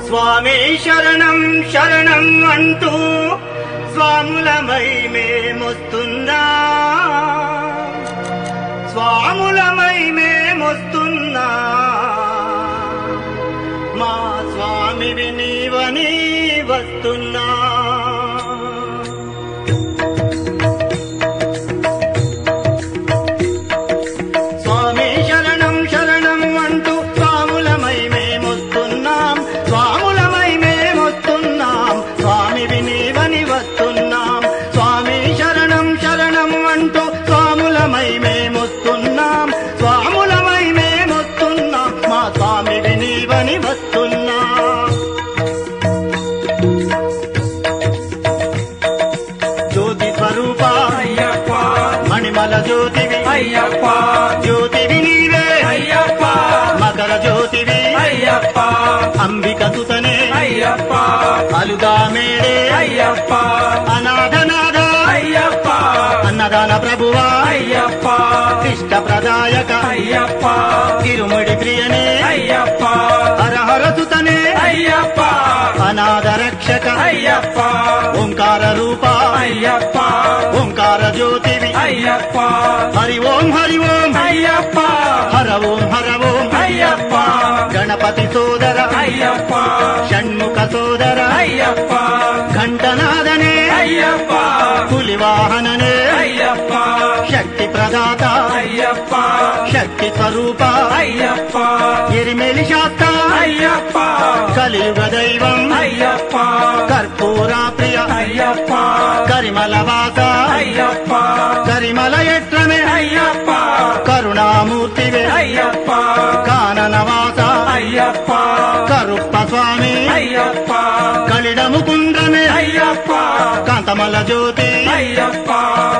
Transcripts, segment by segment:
స్వామి శరణం శరణం అంటూ స్వాములమై మేమొస్తున్నా స్వాములమై మేమొస్తున్నా మా స్వామివి నీవని వస్తున్నా స్వామి శరణం శరణం అంటూ స్వాములమై మేమొస్తున్నాం స్వాములమై మేమొస్తున్నాం స్వామి వినీవని వస్తున్నాం స్వామి శరణం శరణం అంటూ స్వాములమై మేమొస్తున్నాం స్వాములమై మేమొస్తున్నాం మా స్వామి వినీవని వస్తున్నాం జ్యోతి స్వరూప అయ్యప్ప మణిమల జ్యోతివి అయ్యప్ప జ్యోతివి నీవే అయ్యప్ప మకర జ్యోతివి అయ్యప్ప అంబిక సుతనే అయ్యప్ప అలుగా మేడే అయ్యప్ప అనాథనాథ అయ్యప్ప అన్నదాన ప్రభువా అయ్యప్ప ఇష్ట ప్రదాయక అయ్యప్ప తిరుముడి ప్రియనే అయ్యప్ప హరహర సుతనే అయ్యప్ప అనాథ రక్షక అయ్యప్ప ఓంకార రూప అయ్యప్ప ఓంకార జ్యోతివి అయ్యప్ప హరి ఓం హరి ఓం అయ్యప్ప హర ఓం హర ఓం అయ్యప్ప గణపతి సోదర అయ్యప్ప షణ్ముఖ సోదర అయ్యప్ప ఘంటనాదనే అయ్యప్ప పులివాహననే అయ్యప్ప శక్తి ప్రదాత అయ్యప్ప శక్తి స్వరూప అయ్యప్ప ఎరిమెలి శాస్త అయ్యప్ప కలియుగ దైవం అయ్యప్ప కర్పూర ప్రియ అయ్యప్ప కరిమల వాస అయ్యప్ప కరిమల ఎట్రమే అయ్యప్ప కరుణామూర్తివే అయ్యప్ప కానన వాస అయ్యప్ప కరుప్ప స్వామి అయ్యప్ప కలిడము కుండ్రమే అయ్యప్ప కాంతమల జ్యోతి అయ్యప్ప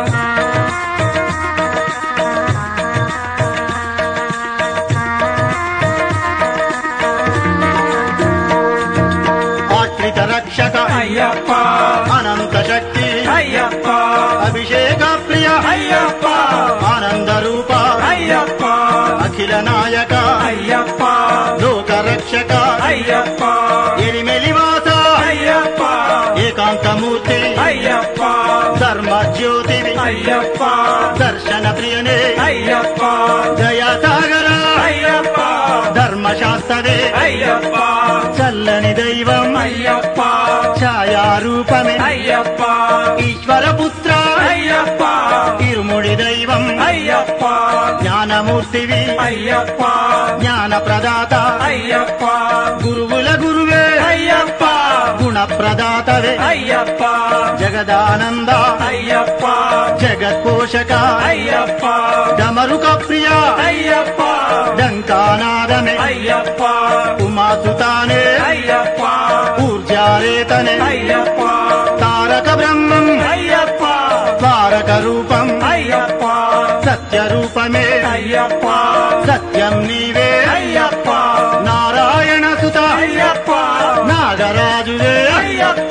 ఆశ్రిత రక్షక అయ్యప్ప అనంత శక్తి అయ్యప్ప అభిషేక ప్రియ అయ్యప్ప ఆనంద రూప అయ్యప్ప అఖిల నాయక అయ్యప్ప లోక రక్షక అయ్యప్ప ఎరిమెలి వాస అయ్యప్ప ఏకాంతమూర్తి అయ్యప్ప ధర్మ జ్యోతివి అయ్యప్ప దర్శన ప్రియనే అయ్యప్ప దయా సాగర అయ్యప్ప ధర్మశాస్త్రవే అయ్యప్ప చల్లని దైవం అయ్యప్ప ఛాయారూపమే అయ్యప్ప ఈశ్వర పుత్ర అయ్యప్ప తిరుముడి దైవం అయ్యప్ప జ్ఞానమూర్తివి అయ్యప్ప జ్ఞాన ప్రదాత అయ్యప్ప గురువుల గురువే అయ్యప్ప గుణ ప్రదాతవే అయ్యప్ప జగదానంద అయ్యప్ప జగత్పోషక అయ్యప్ప డమరుక ప్రియ అయ్యప్ప డంకానాదమే అయ్యప్ప ఉమాసుతానే అయ్యప్ప ఊర్జారేతనే అయ్యప్ప తారక బ్రహ్మం అయ్యప్ప తారక రూపం అయ్యప్ప సత్య రూపమే అయ్యప్ప సత్యం నీవే అయ్యప్ప నారాయణ సుత అయ్యప్ప నాగరాజువే అయ్యప్ప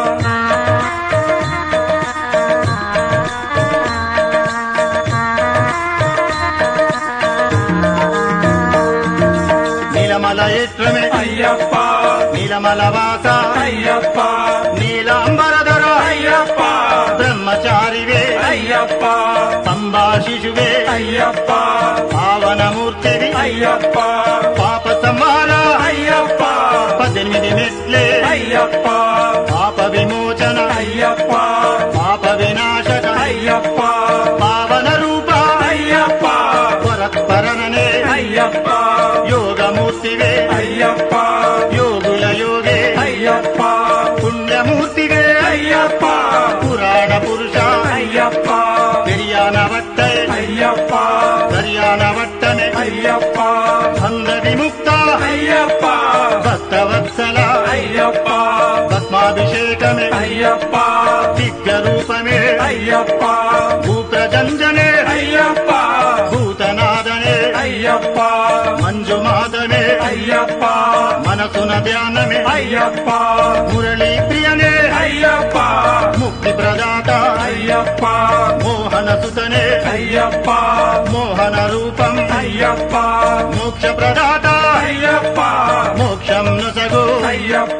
నీలమల ఏత్రమే అయ్యప్ప నీలమల వాస అయ్యప్ప నీలాంబరధర అయ్యప్ప బ్రహ్మచారివే అయ్యప్ప సంభాషిషువే అయ్యప్ప పావనమూర్తివి అయ్యప్ప పాప సంహార అయ్యప్ప పద్దెనిమిది మెట్లే అయ్యప్ప పాప విమోచన అయ్యప్ప పాప వినాశక అయ్యప్ప పావన రూప అయ్యప్ప పరత్పరననే అయ్యప్ప యోగమూర్తివే అయ్యప్ప యోగుల యోగే అయ్యప్ప పుణ్యమూర్తివే అయ్యప్ప పురాణ పురుష అయ్యప్ప పెరియాన వట్టే అయ్యప్ప కరియాన వట్టనే అయ్యప్ప బంధ విముక్త అయ్యప్ప భక్తవత్సల అయ్యప్ప పద్మాభిషేకమే అయ్యప్ప దివ్య రూపమే అయ్యప్ప భూప్రజంజనే అయ్యప్ప భూతనాదనే అయ్యప్ప మంజుమాదమే అయ్యప్ప మనసున ధ్యానమే అయ్యప్ప మురళీ ప్రియనే అయ్యప్ప ముక్తి ప్రదాత అయ్యప్ప మోహన సుతనే అయ్యప్ప మోహన రూపం అయ్యప్ప మోక్ష ప్రదాత అయ్యప్ప మోక్షం నొసగు అయ్యప్ప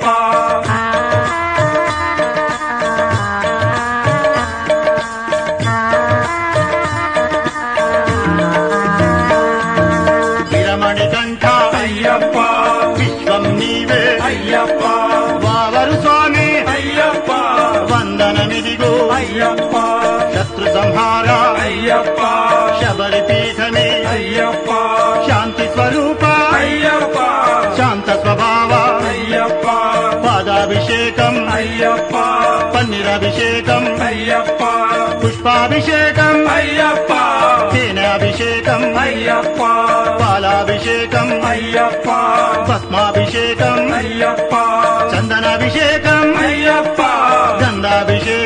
అయ్యప్ప విశ్వం నీవే అయ్యప్ప వావరు స్వామి అయ్యప్ప వందనమిదిగో అయ్యప్ప శత్రు సంహార అయ్యప్ప శబరి పీఠమే అయ్యప్ప శాంతి స్వరూప అయ్యప్ప శాంత స్వభావ అయ్యప్ప పాదాభిషేకం అయ్యప్ప పన్నీరాభిషేకం అయ్యప్ప పుష్పాభిషేకం అయ్యప్ప తేనాభిషేకం అయ్యప్ప పాలాభిషేకం అయ్యప్ప భస్మాభిషేకం అయ్యప్ప చందనాభిషేకం అయ్యప్ప గంధాభిషేకం